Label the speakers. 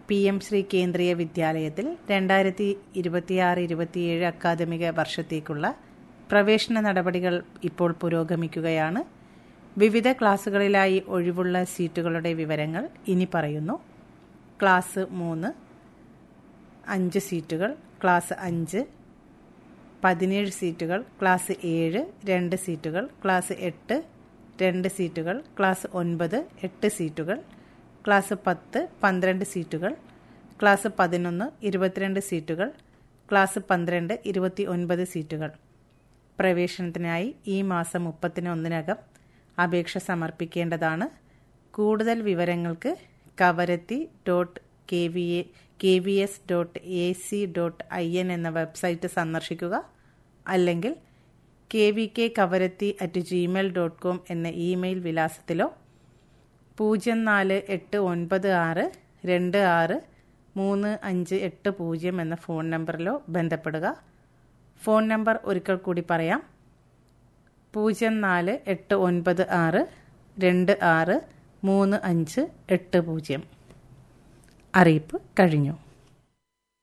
Speaker 1: P M Shri കേന്ദ്രീയ വിദ്യാലയത്തിൽ രണ്ടായിരത്തി ഇരുപത്തിയാറ് ഇരുപത്തിയേഴ് അക്കാദമിക വർഷത്തേക്കുള്ള പ്രവേശന നടപടികൾ ഇപ്പോൾ പുരോഗമിക്കുകയാണ് വിവിധ ക്ലാസുകളിലായി ഒഴിവുള്ള സീറ്റുകളുടെ വിവരങ്ങൾ ഇനി പറയുന്നു ക്ലാസ് മൂന്ന് അഞ്ച് സീറ്റുകൾ ക്ലാസ് അഞ്ച് പതിനേഴ് സീറ്റുകൾ ക്ലാസ് ഏഴ് രണ്ട് സീറ്റുകൾ ക്ലാസ് എട്ട് രണ്ട് സീറ്റുകൾ ക്ലാസ് ഒൻപത് എട്ട് സീറ്റുകൾ ക്ലാസ് പത്ത് പന്ത്രണ്ട് സീറ്റുകൾ ക്ലാസ് പതിനൊന്ന് ഇരുപത്തിരണ്ട് സീറ്റുകൾ ക്ലാസ് പന്ത്രണ്ട് ഇരുപത്തി ഒൻപത് സീറ്റുകൾ പ്രവേശനത്തിനായി ഈ മാസം മുപ്പത്തിന് ഒന്നിനകം അപേക്ഷ സമർപ്പിക്കേണ്ടതാണ് കൂടുതൽ വിവരങ്ങൾക്ക് Kavaratti dot K V A K V S dot A C dot I N എന്ന വെബ്സൈറ്റ് സന്ദർശിക്കുക അല്ലെങ്കിൽ K V K Kavaratti at gmail dot com എന്ന ഇമെയിൽ വിലാസത്തിലോ പൂജ്യം നാല് എട്ട് ഒൻപത് ആറ് രണ്ട് ആറ് മൂന്ന് അഞ്ച് എട്ട് പൂജ്യം എന്ന ഫോൺ നമ്പറിലോ ബന്ധപ്പെടുക ഫോൺ നമ്പർ ഒരിക്കൽ കൂടി പറയാം പൂജ്യം നാല് എട്ട് ഒൻപത് ആറ് രണ്ട് ആറ് മൂന്ന് അഞ്ച് എട്ട് പൂജ്യം അറിയിപ്പ് കഴിഞ്ഞു